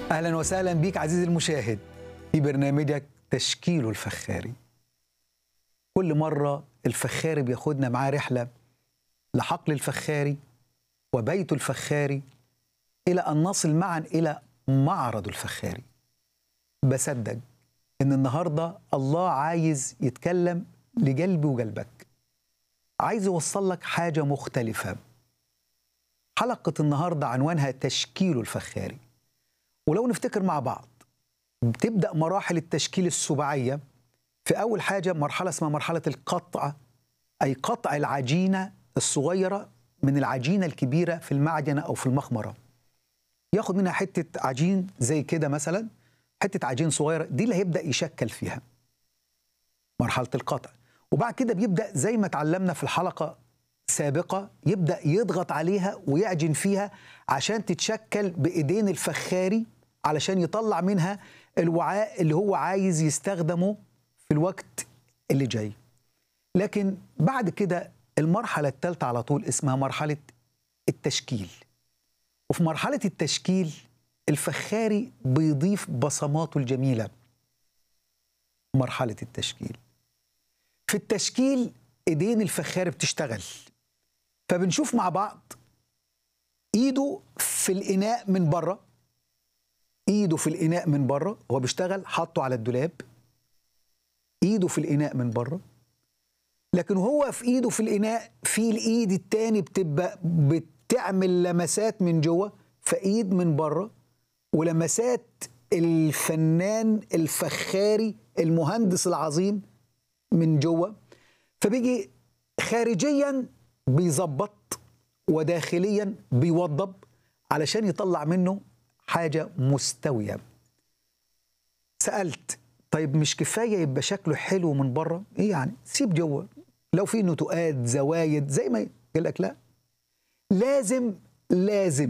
اهلا وسهلا بيك عزيزي المشاهد في برنامجك تشكيل الفخاري كل مره الفخاري بياخدنا معاه رحله لحقل الفخاري وبيت الفخاري الى ان نصل معا الى معرض الفخاري بصدق ان النهارده الله عايز يتكلم لقلبي وقلبك عايز يوصل لك حاجه مختلفه حلقه النهارده عنوانها تشكيل الفخاري ولو نفتكر مع بعض بتبدا مراحل التشكيل السباعيه في اول حاجه مرحله اسمها مرحله القطع اي قطع العجينه الصغيره من العجينه الكبيره في المعجنه او في المخمره ياخد منها حته عجين زي كده مثلا حته عجين صغيره دي اللي هيبدا يشكل فيها مرحله القطع وبعد كده بيبدا زي ما اتعلمنا في الحلقه سابقه يبدا يضغط عليها ويعجن فيها عشان تتشكل بايدين الفخاري علشان يطلع منها الوعاء اللي هو عايز يستخدمه في الوقت اللي جاي لكن بعد كده المرحله الثالثه على طول اسمها مرحله التشكيل وفي مرحله التشكيل الفخاري بيضيف بصماته الجميله مرحله التشكيل في التشكيل ايدين الفخاري بتشتغل فبنشوف مع بعض ايده في الاناء من بره ايده في الاناء من بره هو بيشتغل حاطه على الدولاب ايده في الاناء من بره لكن هو في ايده في الاناء في الايد التاني بتبقى بتعمل لمسات من جوه فايد من بره ولمسات الفنان الفخاري المهندس العظيم من جوه فبيجي خارجيا بيظبط وداخليا بيوضب علشان يطلع منه حاجه مستويه سالت طيب مش كفايه يبقى شكله حلو من بره ايه يعني سيب جوه لو في نتوءات زوايد زي ما يقول لك لا لازم لازم